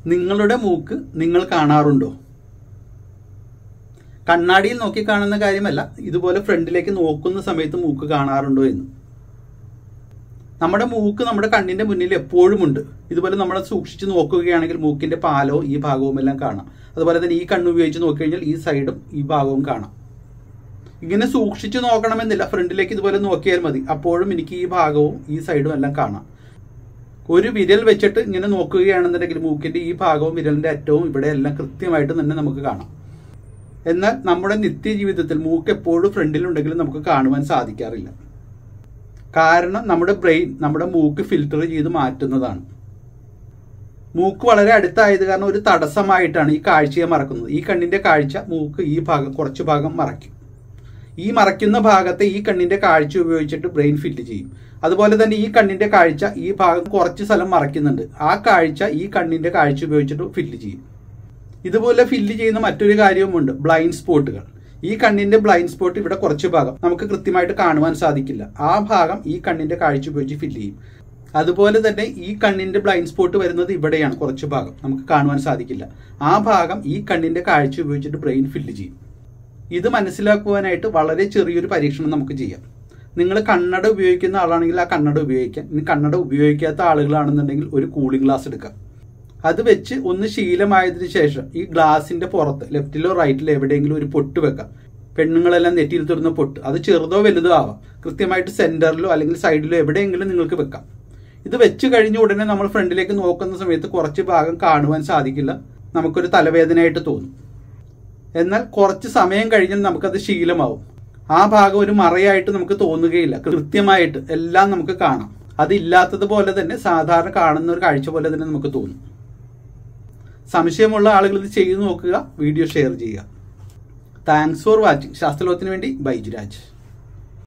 നിങ്ങളുടെ മൂക്ക് നിങ്ങൾ കാണാറുണ്ടോ കണ്ണാടിയിൽ നോക്കി കാണുന്ന കാര്യമല്ല ഇതുപോലെ ഫ്രണ്ടിലേക്ക് നോക്കുന്ന സമയത്ത് മൂക്ക് കാണാറുണ്ടോ എന്ന് നമ്മുടെ മൂക്ക് നമ്മുടെ കണ്ണിന്റെ മുന്നിൽ എപ്പോഴും ഉണ്ട് ഇതുപോലെ നമ്മൾ സൂക്ഷിച്ച് നോക്കുകയാണെങ്കിൽ മൂക്കിന്റെ പാലോ ഈ ഭാഗവും എല്ലാം കാണാം അതുപോലെ തന്നെ ഈ കണ്ണ് ഉപയോഗിച്ച് നോക്കിക്കഴിഞ്ഞാൽ ഈ സൈഡും ഈ ഭാഗവും കാണാം ഇങ്ങനെ സൂക്ഷിച്ച് നോക്കണമെന്നില്ല ഫ്രണ്ടിലേക്ക് ഇതുപോലെ നോക്കിയാൽ മതി അപ്പോഴും എനിക്ക് ഈ ഭാഗവും ഈ സൈഡും എല്ലാം കാണാം ഒരു വിരൽ വെച്ചിട്ട് ഇങ്ങനെ നോക്കുകയാണെന്നുണ്ടെങ്കിൽ മൂക്കിന്റെ ഈ ഭാഗവും വിരലിന്റെ അറ്റവും ഇവിടെ എല്ലാം കൃത്യമായിട്ട് തന്നെ നമുക്ക് കാണാം എന്നാൽ നമ്മുടെ നിത്യജീവിതത്തിൽ മൂക്ക് എപ്പോഴും ഫ്രണ്ടിലുണ്ടെങ്കിലും നമുക്ക് കാണുവാൻ സാധിക്കാറില്ല കാരണം നമ്മുടെ ബ്രെയിൻ നമ്മുടെ മൂക്ക് ഫിൽട്ടർ ചെയ്ത് മാറ്റുന്നതാണ് മൂക്ക് വളരെ അടുത്തായത് കാരണം ഒരു തടസ്സമായിട്ടാണ് ഈ കാഴ്ചയെ മറക്കുന്നത് ഈ കണ്ണിന്റെ കാഴ്ച മൂക്ക് ഈ ഭാഗം കുറച്ച് ഭാഗം മറയ്ക്കും ഈ മറയ്ക്കുന്ന ഭാഗത്തെ ഈ കണ്ണിന്റെ കാഴ്ച ഉപയോഗിച്ചിട്ട് ബ്രെയിൻ ഫില്ല് ചെയ്യും അതുപോലെ തന്നെ ഈ കണ്ണിന്റെ കാഴ്ച ഈ ഭാഗം കുറച്ച് സ്ഥലം മറയ്ക്കുന്നുണ്ട് ആ കാഴ്ച ഈ കണ്ണിന്റെ കാഴ്ച ഉപയോഗിച്ചിട്ട് ഫില്ല് ചെയ്യും ഇതുപോലെ ഫില്ല് ചെയ്യുന്ന മറ്റൊരു കാര്യവുമുണ്ട് ബ്ലൈൻഡ് സ്പോട്ടുകൾ ഈ കണ്ണിന്റെ ബ്ലൈൻഡ് സ്പോട്ട് ഇവിടെ കുറച്ച് ഭാഗം നമുക്ക് കൃത്യമായിട്ട് കാണുവാൻ സാധിക്കില്ല ആ ഭാഗം ഈ കണ്ണിന്റെ കാഴ്ച ഉപയോഗിച്ച് ഫില്ല് ചെയ്യും അതുപോലെ തന്നെ ഈ കണ്ണിന്റെ ബ്ലൈൻഡ് സ്പോട്ട് വരുന്നത് ഇവിടെയാണ് കുറച്ച് ഭാഗം നമുക്ക് കാണുവാൻ സാധിക്കില്ല ആ ഭാഗം ഈ കണ്ണിന്റെ കാഴ്ച ഉപയോഗിച്ചിട്ട് ബ്രെയിൻ ഫില്ല് ചെയ്യും ഇത് മനസ്സിലാക്കുവാനായിട്ട് വളരെ ചെറിയൊരു പരീക്ഷണം നമുക്ക് ചെയ്യാം നിങ്ങൾ കണ്ണട ഉപയോഗിക്കുന്ന ആളാണെങ്കിൽ ആ കണ്ണട ഉപയോഗിക്കാം ഇനി കണ്ണട ഉപയോഗിക്കാത്ത ആളുകളാണെന്നുണ്ടെങ്കിൽ ഒരു കൂളിംഗ് ഗ്ലാസ് എടുക്കാം അത് വെച്ച് ഒന്ന് ശീലമായതിനു ശേഷം ഈ ഗ്ലാസിന്റെ പുറത്ത് ലെഫ്റ്റിലോ റൈറ്റിലോ എവിടെയെങ്കിലും ഒരു പൊട്ട് വെക്കാം പെണ്ണുങ്ങളെല്ലാം നെറ്റിയിൽ തുറന്ന പൊട്ട് അത് ചെറുതോ വലുതോ ആവാം കൃത്യമായിട്ട് സെന്ററിലോ അല്ലെങ്കിൽ സൈഡിലോ എവിടെയെങ്കിലും നിങ്ങൾക്ക് വെക്കാം ഇത് വെച്ച് കഴിഞ്ഞ ഉടനെ നമ്മൾ ഫ്രണ്ടിലേക്ക് നോക്കുന്ന സമയത്ത് കുറച്ച് ഭാഗം കാണുവാൻ സാധിക്കില്ല നമുക്കൊരു തലവേദനയായിട്ട് തോന്നും എന്നാൽ കുറച്ച് സമയം കഴിഞ്ഞാൽ നമുക്കത് ശീലമാവും ആ ഭാഗം ഒരു മറയായിട്ട് നമുക്ക് തോന്നുകയില്ല കൃത്യമായിട്ട് എല്ലാം നമുക്ക് കാണാം അതില്ലാത്തതുപോലെ തന്നെ സാധാരണ കാണുന്ന ഒരു കാഴ്ച പോലെ തന്നെ നമുക്ക് തോന്നും സംശയമുള്ള ആളുകൾ ഇത് ചെയ്തു നോക്കുക വീഡിയോ ഷെയർ ചെയ്യുക താങ്ക്സ് ഫോർ വാച്ചിങ് ശാസ്ത്രലോകത്തിന് വേണ്ടി ബൈജുരാജ്